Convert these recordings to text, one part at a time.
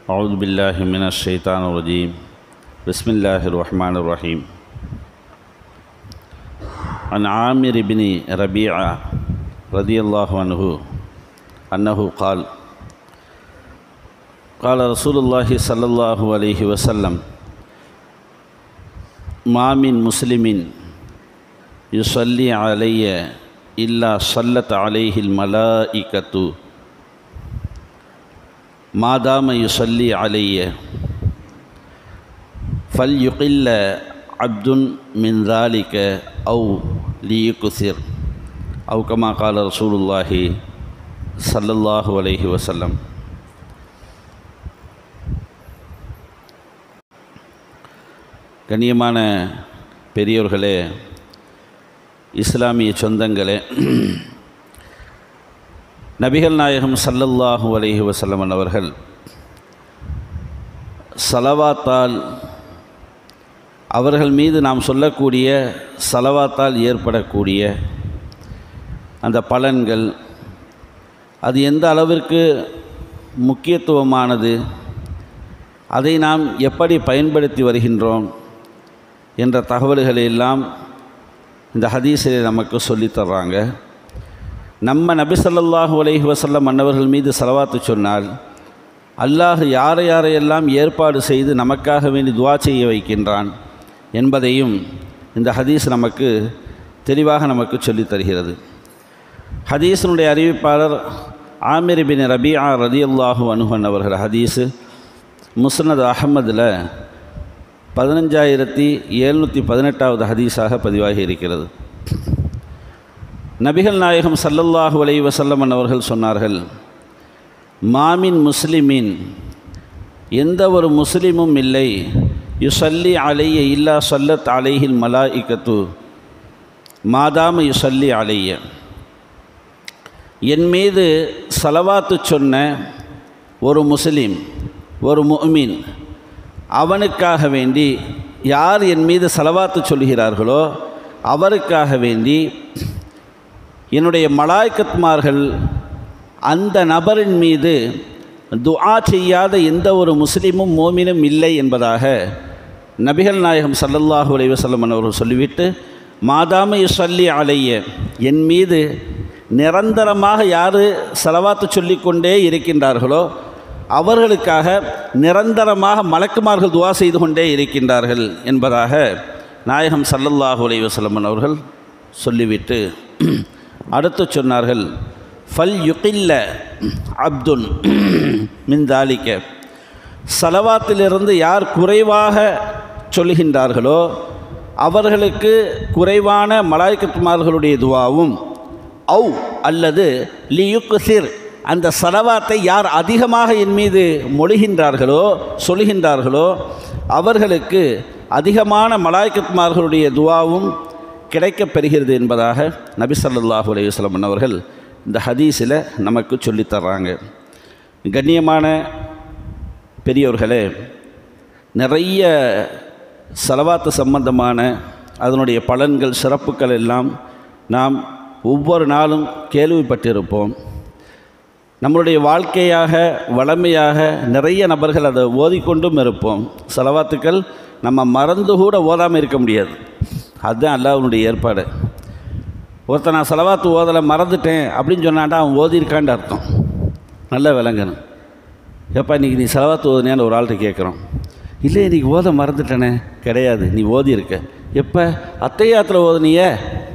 أعوذ بالله من الشيطان الرجيم بسم الله الرحمن الرحيم عن عامر بن ربيعة رضي الله عنه أنه قال قال رسول الله صلى الله عليه وسلم ما من مسلم يصلي علي إلا صلت عليه الملائكة ما دام يصلي علي فليقل عبد من ذلك أو ليكثر أو كما قال رسول الله صلى الله عليه وسلم கண்ணியமான பெரியோர்களே இஸ்லாமிய சொந்தங்களே நபிகள் நாயகம் சல்லல்லாஹு அலைஹி வசல்லமன் அவர்கள் சலவாத்தால் அவர்கள் மீது நாம் சொல்லக்கூடிய சலவாத்தால் ஏற்படக்கூடிய அந்த பலன்கள் அது எந்த அளவிற்கு முக்கியத்துவமானது அதை நாம் எப்படி பயன்படுத்தி வருகின்றோம் என்ற தகவல்களை எல்லாம் இந்த ஹதீஸிலே நமக்கு சொல்லித் தர்றாங்க நம்ம நபி ஸல்லல்லாஹு அலைஹி வஸல்லம் மன்னவர்கள் மீது செலவாத்து சொன்னால் அல்லாஹ் யாரை யாரையெல்லாம் ஏற்பாடு செய்து நமக்காக வேண்டி துவா செய்ய வைக்கின்றான் என்பதையும் இந்த ஹதீஸ் நமக்கு தெளிவாக நமக்கு சொல்லித் தருகிறது ஹதீஸினுடைய அறிவிப்பாளர் ஆமிர் பின் ரபியா ரதியுல்லாஹு அனுஹன் அவர்கள் ஹதீஸு முஸ்னத் அகமதில் பதினஞ்சாயிரத்தி எழுநூற்றி பதினெட்டாவது ஹதீஸாக பதிவாகி இருக்கிறது நபிகள் நாயகம் சல்லல்லாஹு அலை வசல்லமன் அவர்கள் சொன்னார்கள் மாமின் முஸ்லிமின் எந்த ஒரு முஸ்லிமும் இல்லை யுசல்லி அலைய இல்லா சொல்லத் அலைஹில் மலாஇக்கத்து மாதாம யுசல்லி அலைய என் மீது சலவாத்து சொன்ன ஒரு முஸ்லீம் ஒரு முஃமின் அவனுக்காக வேண்டி யார் என் மீது செலவாத்து சொல்கிறார்களோ அவருக்காக வேண்டி என்னுடைய மலாய்க்கத்மார்கள் அந்த நபரின் மீது துஆ செய்யாத எந்த ஒரு முஸ்லீமும் மோமினும் இல்லை என்பதாக நபிகள் நாயகம் சல்லல்லாஹு அலைஹி வஸல்லம் அவர்கள் சொல்லிவிட்டு மாதாம யுசல்லி அலைய என் மீது நிரந்தரமாக யார் செலவாத்து சொல்லிக்கொண்டே இருக்கின்றார்களோ அவர்களுக்காக நிரந்தரமாக மலக்குமார்கள் துவா செய்து கொண்டே இருக்கின்றார்கள் என்பதாக நாயகம் சல்லல்லாஹு அலைஹி வஸல்லம் அவர்கள் சொல்லிவிட்டு அடுத்து சொன்னார்கள் ஃபல் யுகில்ல அப்துன் மின் தாலிக்க சலவாத்திலிருந்து யார் குறைவாக சொல்கின்றார்களோ அவர்களுக்கு குறைவான மலாய்க்கத்துமார்களுடைய துவாவும் ஔ அல்லது லியுக்குசிர் அந்த சலவாத்தை யார் அதிகமாக என் மீது மொழிகின்றார்களோ சொல்கின்றார்களோ அவர்களுக்கு அதிகமான மலாய்க்கத்மார்களுடைய துவாவும் கிடைக்கப் பெறுகிறது என்பதாக நபி சல்லாஹூ அலையுஸ்லம் அவர்கள் இந்த ஹதீஸில் நமக்கு சொல்லித்தர்றாங்க கண்ணியமான பெரியோர்களே நிறைய செலவாத்து சம்பந்தமான அதனுடைய பலன்கள் சிறப்புகள் எல்லாம் நாம் ஒவ்வொரு நாளும் கேள்விப்பட்டிருப்போம் நம்மளுடைய வாழ்க்கையாக வளமையாக நிறைய நபர்கள் அதை ஓதிக்கொண்டும் இருப்போம் செலவாத்துக்கள் நம்ம மறந்து கூட ஓதாமல் இருக்க முடியாது அதுதான் அல்லாஹனுடைய ஏற்பாடு ஒருத்தன் நான் செலவாத்து ஓதலை மறந்துட்டேன் அப்படின்னு சொன்னாண்டா அவன் ஓதியிருக்கான்னு அர்த்தம் நல்லா விளங்கணும் எப்போ இன்றைக்கி நீ செலவாத்து ஓதுனேன்னு ஒரு ஆள்கிட்ட கேட்குறோம் இல்லை இன்றைக்கி ஓத மறந்துட்டேனே கிடையாது நீ ஓதியிருக்க எப்போ அத்தை யாத்திரை ஓதுனியே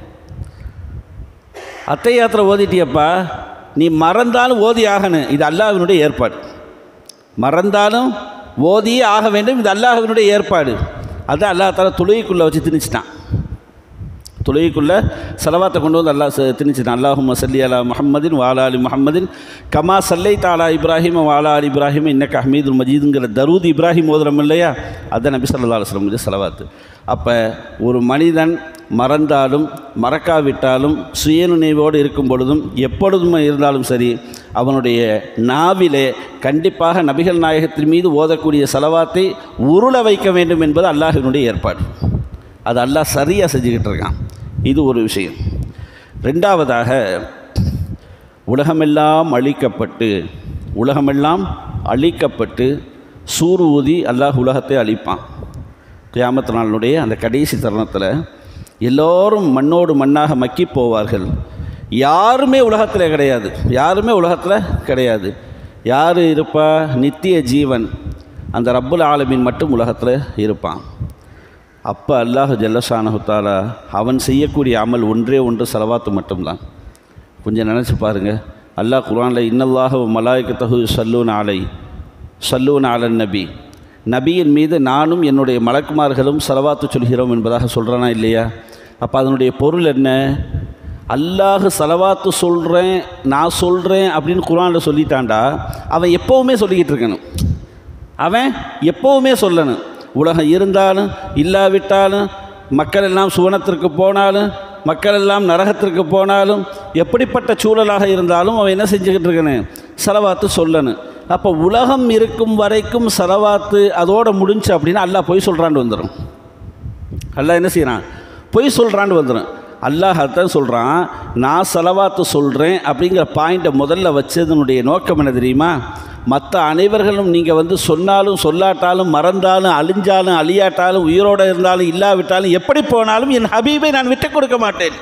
அத்தை யாத்திரை ஓதிட்டியப்பா நீ மறந்தாலும் ஓதி ஆகணும் இது அல்லாஹினுடைய ஏற்பாடு மறந்தாலும் ஓதியே ஆக வேண்டும் இது அல்லாஹினுடைய ஏற்பாடு அதுதான் அல்லா தால துளைக்குள்ளே வச்சு திணிச்சிட்டான் துளைக்குள்ளே செலவாத்தை கொண்டு வந்து அல்லா திணிச்சிட்டான் அல்லாஹும் சல்லி அலா முஹம்மதின் வாலா அலி முஹம்மதின் கமா சல்லை தாலா இப்ராஹிம் வாலா அலி இப்ராஹிம் இன்னக்க ஹமீதுல் மஜீதுங்கிற தரூத் இப்ராஹிம் ஓதுறோம் இல்லையா அதுதான் நபி சல்லா அலுவலம் செலவாத்து அப்போ ஒரு மனிதன் மறந்தாலும் மறக்காவிட்டாலும் சுயநினைவோடு இருக்கும் பொழுதும் எப்பொழுதும் இருந்தாலும் சரி அவனுடைய நாவிலே கண்டிப்பாக நபிகள் நாயகத்தின் மீது ஓதக்கூடிய செலவாத்தை உருள வைக்க வேண்டும் என்பது அல்லாஹினுடைய ஏற்பாடு அது அல்லாஹ் சரியாக செஞ்சுக்கிட்டு இருக்கான் இது ஒரு விஷயம் ரெண்டாவதாக உலகமெல்லாம் அழிக்கப்பட்டு உலகமெல்லாம் அழிக்கப்பட்டு சூறு ஊதி அல்லாஹ் உலகத்தை அழிப்பான் கியாமத் நாளினுடைய அந்த கடைசி தருணத்தில் எல்லோரும் மண்ணோடு மண்ணாக மக்கி போவார்கள் யாருமே உலகத்தில் கிடையாது யாருமே உலகத்தில் கிடையாது யார் இருப்பா நித்திய ஜீவன் அந்த ரப்புல் ஆலமீன் மட்டும் உலகத்தில் இருப்பான் அப்போ அல்லாஹ் ஜல்லஷானஹுத்தாலா அவன் செய்யக்கூடிய அமல் ஒன்றே ஒன்று செலவாத்து மட்டும்தான் கொஞ்சம் நினச்சி பாருங்கள் அல்லாஹ் குரானில் இன்னல்லாஹ் மலாய்க்கத்தகு சல்லூன் ஆலை சல்லூன் ஆலன் நபி நபியின் மீது நானும் என்னுடைய மலக்குமார்களும் செலவாத்து சொல்கிறோம் என்பதாக சொல்கிறானா இல்லையா அப்போ அதனுடைய பொருள் என்ன அல்லாஹ் செலவாத்து சொல்கிறேன் நான் சொல்கிறேன் அப்படின்னு குரானில் சொல்லிட்டான்டா அவன் எப்போவுமே சொல்லிக்கிட்டு இருக்கணும் அவன் எப்போவுமே சொல்லணும் உலகம் இருந்தாலும் இல்லாவிட்டாலும் மக்கள் எல்லாம் சுவனத்திற்கு போனாலும் மக்கள் எல்லாம் நரகத்திற்கு போனாலும் எப்படிப்பட்ட சூழலாக இருந்தாலும் அவன் என்ன செஞ்சுக்கிட்டு இருக்கணும் செலவாத்து சொல்லணும் அப்போ உலகம் இருக்கும் வரைக்கும் செலவாத்து அதோட முடிஞ்சு அப்படின்னா அல்லாஹ் பொய் சொல்கிறான்னு வந்துடும் அல்லாஹ் என்ன செய்கிறான் பொய் சொல்கிறான்னு வந்துடும் அல்லாஹ் அதான் சொல்கிறான் நான் செலவாத்து சொல்கிறேன் அப்படிங்கிற பாயிண்ட்டை முதல்ல வச்சதனுடைய நோக்கம் என்ன தெரியுமா மற்ற அனைவர்களும் நீங்கள் வந்து சொன்னாலும் சொல்லாட்டாலும் மறந்தாலும் அழிஞ்சாலும் அழியாட்டாலும் உயிரோடு இருந்தாலும் இல்லாவிட்டாலும் எப்படி போனாலும் என் ஹபீபை நான் விட்டுக் கொடுக்க மாட்டேன்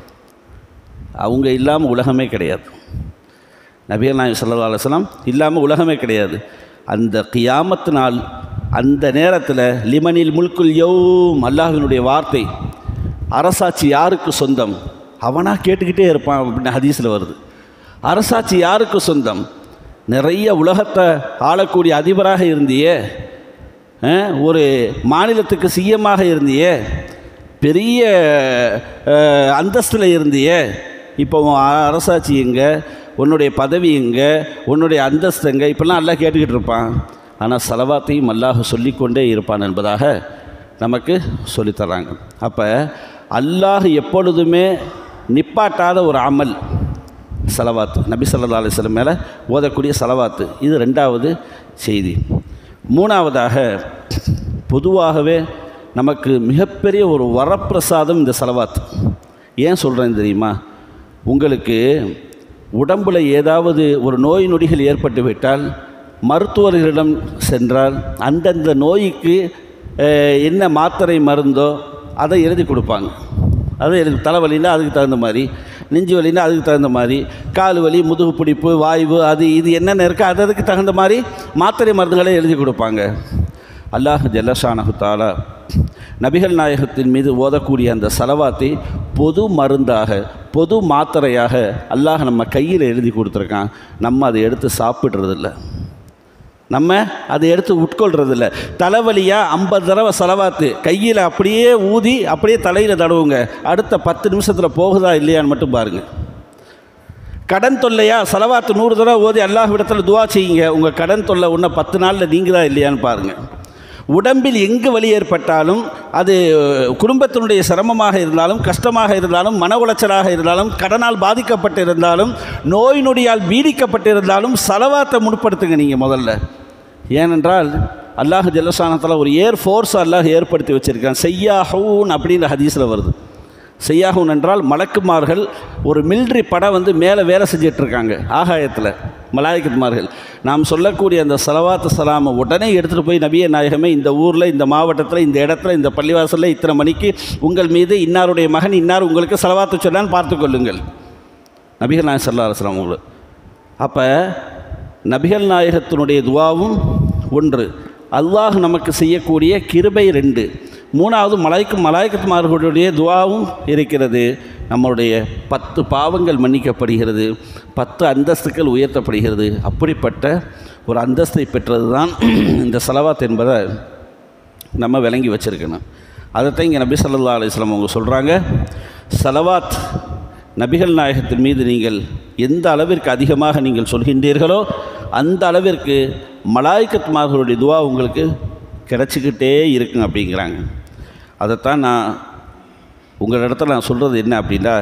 அவங்க இல்லாமல் உலகமே கிடையாது நபிகள் நாயகம் ஸல்லல்லாஹு அலைஹி வஸல்லம் இல்லாமல் உலகமே கிடையாது அந்த கியாமத்து நாள் அந்த நேரத்தில் லிமனில் முல்குல் யௌம் அல்லாஹ்வினுடைய வார்த்தை அரசாட்சி யாருக்கு சொந்தம் அவனாக கேட்டுக்கிட்டே இருப்பான் அப்படின்னு ஹதீஸில் வருது அரசாட்சி யாருக்கு சொந்தம் நிறைய உலகத்தை ஆளக்கூடிய அதிபராக இருந்தியே அஹ், ஒரு மாநிலத்துக்கு சிஎம்மாக இருந்தியே பெரிய அஹ், அந்தஸ்தில் இருந்தியே இப்போ உன் அ- அரசாட்சி எங்கே உன்னுடைய பதவி எங்கே உன்னுடைய அந்தஸ்து எங்கே இப்படிலாம் எல்லாம் கேட்டுக்கிட்டு இருப்பான் ஆனால் செலவாத்தையும் அல்லாஹ் சொல்லிக்கொண்டே இருப்பான் என்பதாக நமக்கு சொல்லித்தர்றாங்க அப்போ அல்லாஹ் எப்பொழுதுமே நிப்பாட்டாத ஒரு அமல் செலவாத்து நபி ஸல்லல்லாஹு அலைஹி வஸல்லம் மேலே ஓதக்கூடிய செலவாத்து இது ரெண்டாவது செய்தி மூணாவதாக பொதுவாகவே நமக்கு மிகப்பெரிய ஒரு வரப்பிரசாதம் இந்த செலவாத்து ஏன் சொல்கிறேன் தெரியுமா உங்களுக்கு உடம்பில் ஏதாவது ஒரு நோய் நொடிகள் ஏற்பட்டு விட்டால் மருத்துவர்களிடம் சென்றால் அந்தந்த நோய்க்கு அஹ், என்ன மாத்திரை மருந்தோ அதை எழுதி கொடுப்பாங்க அதை எழுதி தலைவலின்னா அதுக்கு தகுந்த மாதிரி நெஞ்சு வலின்னா அதுக்கு தகுந்த மாதிரி கால் வலி முதுகு பிடிப்பு வாய்வு அது இது என்னென்ன இருக்கோ அது அதுக்கு தகுந்த மாதிரி மாத்திரை மருந்துகளை எழுதி கொடுப்பாங்க அல்லாஹ் ஜல்லஷானஹு தாலா நபிகள் நாயகத்தின் மீது ஓதக்கூடிய அந்த செலவாத்தை பொது மருந்தாக பொது மாத்திரையாக அல்லாஹ் நம்ம கையில் எழுதி கொடுத்துருக்கான் நம்ம அதை எடுத்து சாப்பிட்றதில்ல நம்ம அதை எடுத்து உட்கொள்றதில்ல தலைவலியாக ஐம்பது தடவை செலவாத்து கையில் அப்படியே ஊதி அப்படியே தலையில் தடவுங்க அடுத்த பத்து நிமிஷத்தில் போகுதா இல்லையான்னு மட்டும் பாருங்கள் கடன் தொல்லையா செலவாத்து நூறு தடவை ஓதி அல்லாஹ் இடத்துல துவா செய்யுங்க உங்கள் கடன் தொல்லை இன்னும் பத்து நாளில் நீங்குதா இல்லையான்னு பாருங்கள் உடம்பில் எங்கு வலி ஏற்பட்டாலும் அது குடும்பத்தினுடைய சிரமமாக இருந்தாலும் கஷ்டமாக இருந்தாலும் மன உளைச்சலாக இருந்தாலும் கடனால் பாதிக்கப்பட்டிருந்தாலும் நோய் நொடியால் பீடிக்கப்பட்டிருந்தாலும் செலவாத்தை முற்படுத்துங்க நீங்கள் முதல்ல ஏனென்றால் அல்லாஹ் ஜல்லசானத்தில் ஒரு ஏர் ஃபோர்ஸ் அல்லாஹ் ஏற்படுத்தி வச்சுருக்கான் செய்யாஹூன் அப்படின்ற ஹதீஸில் வருது செய்யாகும் என்றால் மலக்குமார்கள் ஒரு மிலிட்ரி படம் வந்து மேலே வேலை செஞ்சிட்டு இருக்காங்க ஆகாயத்தில் மலாய்க்குமார்கள் நாம் சொல்லக்கூடிய அந்த சலவாத்து சலாமை உடனே எடுத்துகிட்டு போய் நபிய நாயகமே இந்த ஊரில் இந்த மாவட்டத்தில் இந்த இடத்துல இந்த பள்ளிவாசலில் இத்தனை மணிக்கு உங்கள் மீது இன்னாருடைய மகன் இன்னார் உங்களுக்கு செலவாத்து சொன்னான்னு பார்த்து கொள்ளுங்கள் நபிகள் நாயகம் சல்லா அலுவலாம் உங்களுக்கு அப்போ நபிகள் நாயகத்தினுடைய துவாவும் ஒன்று அல்லாஹ் நமக்கு செய்யக்கூடிய கிருபை ரெண்டு மூணாவது மலாய்க்கும் மலாய்க்கத்துமார்களுடைய துவாவும் இருக்கிறது நம்மளுடைய பத்து பாவங்கள் மன்னிக்கப்படுகிறது பத்து அந்தஸ்துக்கள் உயர்த்தப்படுகிறது அப்படிப்பட்ட ஒரு அந்தஸ்தை பெற்றது தான் இந்த செலவாத் என்பதை நம்ம விளங்கி வச்சுருக்கணும் அதைத்தான் இங்கே நபி ஸல்லல்லாஹு அலைஹி வஸல்லம் அவங்க சொல்கிறாங்க சலவாத் நபிகள் நாயகத்தின் மீது நீங்கள் எந்த அளவிற்கு அதிகமாக நீங்கள் சொல்கின்றீர்களோ அந்த அளவிற்கு மலாய்க்கத்மார்களுடைய துவா உங்களுக்கு கிடச்சிக்கிட்டே இருக்குங்க அப்படிங்கிறாங்க அதைத்தான் நான் உங்கள் இடத்துல நான் சொல்கிறது என்ன அப்படின்னா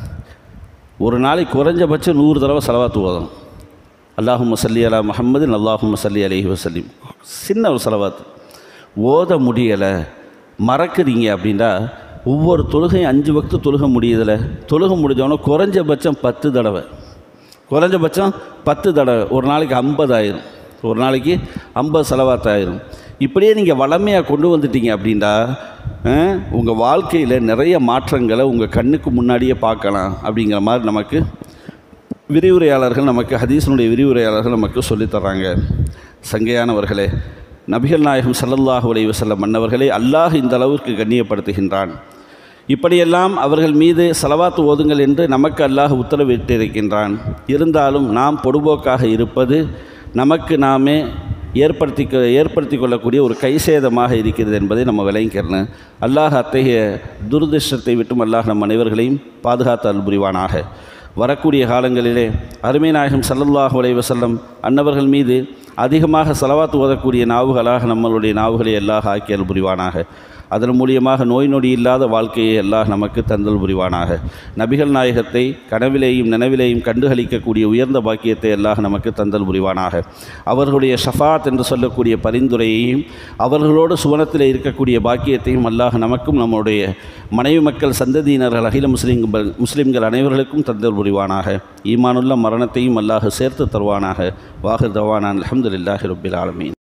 ஒரு நாளைக்கு குறைஞ்சபட்சம் நூறு தடவை செலவாத்து ஓதணும் அல்லாஹும்ம சல்லி அலா முஹம்மது அல்லாஹும்ம சல்லி அலைஹி வசல்லிம் சின்ன ஒரு செலவாத்து ஓத முடியலை மறக்குறீங்க அப்படின்னா ஒவ்வொரு தொழுகையும் அஞ்சு வக்து தொழுக முடியுதில்ல தொழுக முடிஞ்சவொன்னே குறைஞ்சபட்சம் பத்து தடவை குறைஞ்சபட்சம் பத்து தடவை ஒரு நாளைக்கு ஐம்பதாயிரம் ஒரு நாளைக்கு ஐம்பது செலவாத்து ஆயிரும் இப்படியே நீங்கள் வளமையாக கொண்டு வந்துட்டீங்க அப்படின்னா உங்கள் வாழ்க்கையில் நிறைய மாற்றங்களை உங்கள் கண்ணுக்கு முன்னாடியே பார்க்கலாம் அப்படிங்கிற மாதிரி நமக்கு விரிவுரையாளர்கள் நமக்கு ஹதீஸனுடைய விரிவுரையாளர்கள் நமக்கு சொல்லித் தர்றாங்க சங்கையானவர்களே நபிகள் நாயகம் ஸல்லல்லாஹு அலைஹி வஸல்லம் மன்னவர்களை அல்லாஹ் இந்த அளவிற்கு கண்ணியப்படுத்துகின்றான் இப்படியெல்லாம் அவர்கள் மீது செலவாத்து ஓதுங்கள் என்று நமக்கு அல்லாஹ் உத்தரவிட்டிருக்கின்றான் இருந்தாலும் நாம் பொடுபோக்காக இருப்பது நமக்கு நாமே ஏற்படுத்தி ஏற்படுத்தி கொள்ளக்கூடிய ஒரு கைசேதமாக இருக்கிறது என்பதை நம்ம விளங்கிக்கிறேன் அல்லாஹ் அத்தகைய துரதிருஷ்டத்தை விட்டும் அல்லாஹ் நம் அனைவர்களையும் பாதுகாத்து அருள் புரிவானாக வரக்கூடிய காலங்களிலே அருமை நாயகம் ஸல்லல்லாஹு அலைஹி வஸல்லம் அன்னவர்கள் மீது அதிகமாக செலவாத்து ஓதக்கூடிய நாவுகளாக நம்மளுடைய நாவுகளை அல்லாஹ் ஆக்கியல் புரிவானாக அதன் மூலியமாக நோய் நொடி இல்லாத வாழ்க்கையை அல்லாஹ் நமக்கு தந்தல் புரிவானாக நபிகள் நாயகத்தை கனவிலேயும் நினைவிலேயும் கண்டுகளிக்கக்கூடிய உயர்ந்த பாக்கியத்தை அல்லாஹ் நமக்கு தந்தல் புரிவானாக அவர்களுடைய ஷஃபாத் என்று சொல்லக்கூடிய பரிந்துரையையும் அவர்களோடு சுவனத்தில் இருக்கக்கூடிய பாக்கியத்தையும் அல்லாஹ் நமக்கும் நம்முடைய மனைவி மக்கள் சந்ததியினர்கள் அகில முஸ்லிம்கள் முஸ்லிம்கள் அனைவர்களுக்கும் தந்தல் புரிவானாக ஈமானுள்ள மரணத்தையும் அல்லாஹ் சேர்த்து தருவானாக வாஹிர் தவானான் அலமதுல்லாஹி ரபில் ஆலமீன்